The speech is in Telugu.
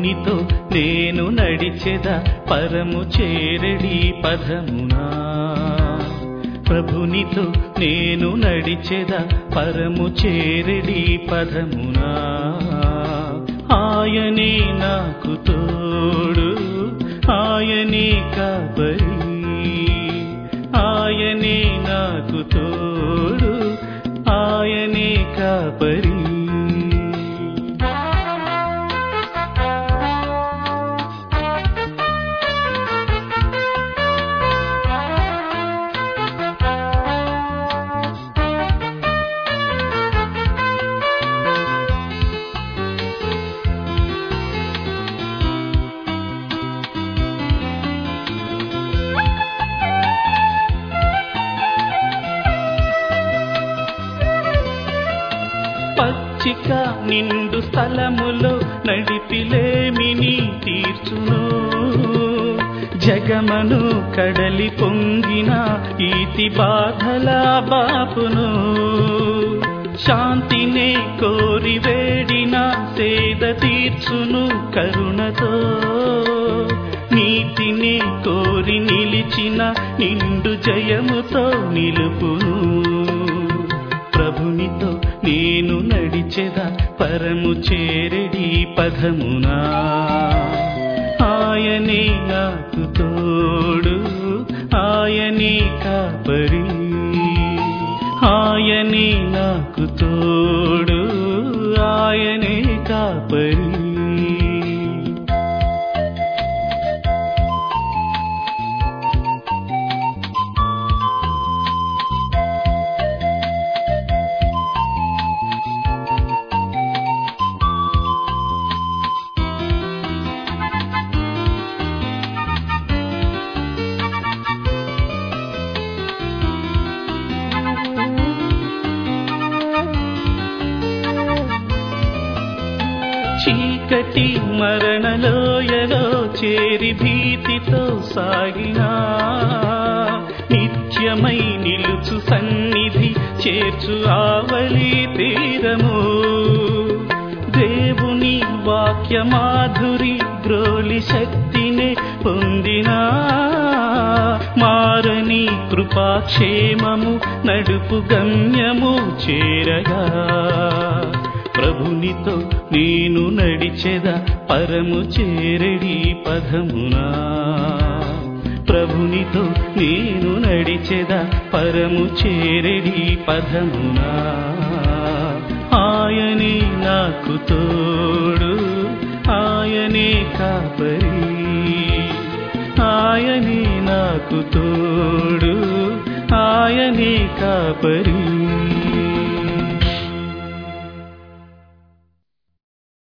ప్రభునితో నేను నడిచెద పరము చేరడి పదమునా ప్రభునితో నేను నడిచెద పరము చేరడి పదమునా ఆయనే నాకు తోడు ఆయనే కాబరి ఆయనే నాకు తోడు ఆయనే కాబరి పచ్చిక నిండు స్థలములో నడిపిలేమిని తీర్చును జగమను కడలి పొంగిన ఈతి బాధల బాపును శాంతినే కోరి వేడిన సేద తీర్చును కరుణతో నీతిని కోరి నిలిచిన నిండు జయముతో నిలుపును ప్రభునితో నేను నడిచెద పరము చేరడి పదమునా ఆయనే నాకు తోడు ఆయనే కాపరి ఆయనే నాకు తోడు ఆయనే కాపరి చీకటి మరణలోయలో చేరి భీతితో సాగినా నిత్యమై నిలుచు సన్నిధి చేర్చు ఆవలి తీరము దేవుని వాక్య మాధురి గ్రోలి శక్తినే పొందినా మారని కృపాక్షేమము నడుపు గమ్యము చేరగా ప్రభునితో నేను నడిచెద పరము చేరడి పదమునా ప్రభునితో నేను నడిచెద పరము చేరడి పదమునా ఆయనే నాకు తోడు ఆయనే కాపరి ఆయనే నాకు తోడు ఆయనే కాపరి